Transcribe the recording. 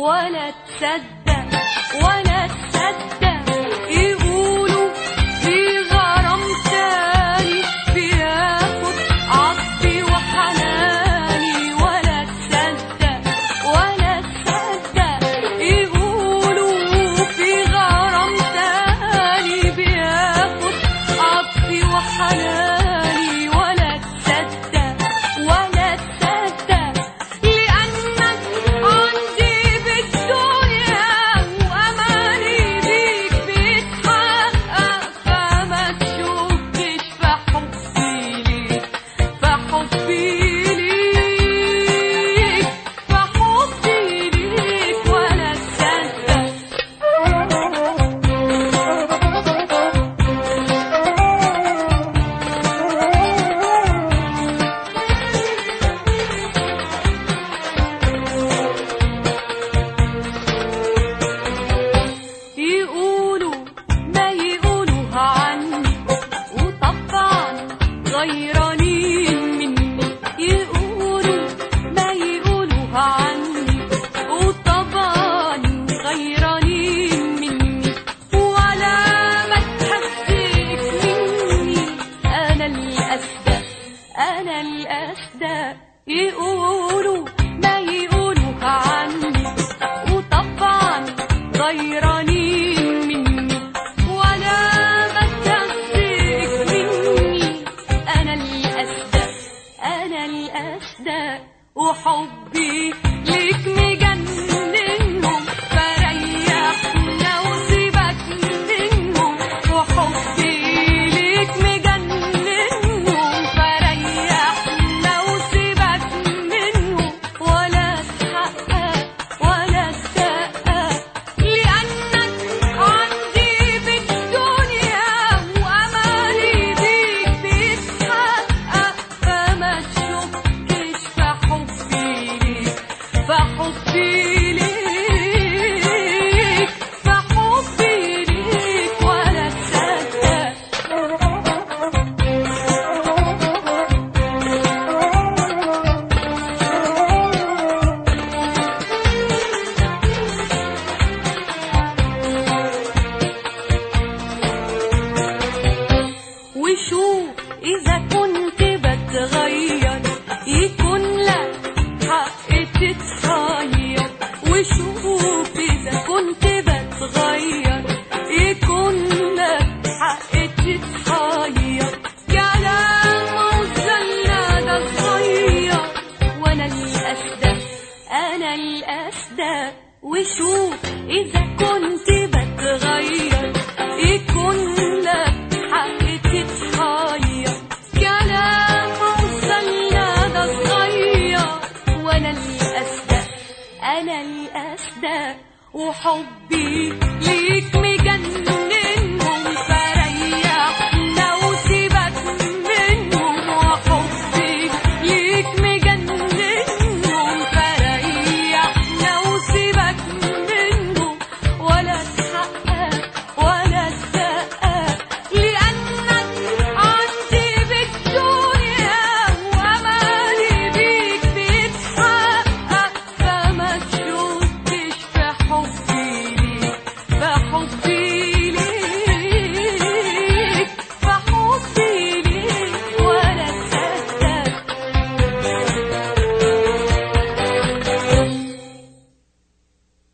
ولا تصدق ولا تصدق يقولوا في غرام تاني بياخد عطفي وحناني ولا تصدق ولا تصدق يقولوا في غرام تاني بياخد عطفي وحناني ولا تصدق ولا تصدق لأنك عندي بالدنيا وأماني بيك بيتحقق فما تشكش في حبي ليك في حبي ليك في حبي ليك ولا تصدق يقولوا ما يقولوا عني وطبعا غيرانين مني يقولوا ما يقولوا عني وطبعا غيرانين مني ولا ما تحسيك مني انا الاسدى انا الاسدى يقولوا ما يقولوا عني وطبعا غيرانين مني ولا ما تحسيك مني انا الاسدى انا الاسدى وحبي ليك مجننهم فريحنا وسيبك منهم وحبي ليك مجننهم فريحنا وسيبك منهم ولا تحقق ولا تسقق لأنك عندي بالدنيا وأمالي بيك بيتحقق فما تشكش في حبي ليك في حبي ليك في حبي ليك ولا تصدق وشوف إذا كنت بتغير يكون لك حق تتغير وشوف إذا كنت بتغير يكون لك حق تتغير كلام وزلنا ده صغير وأنا الأسدى أنا الأسدى وشوف إذا كنت بتغير يكون لك حق تتغير كلام وصلنا ده صغير وانا الاسدى انا الاسدى وحبي ليك مجننهم فريحنا وسيبك منهم وحبي ليك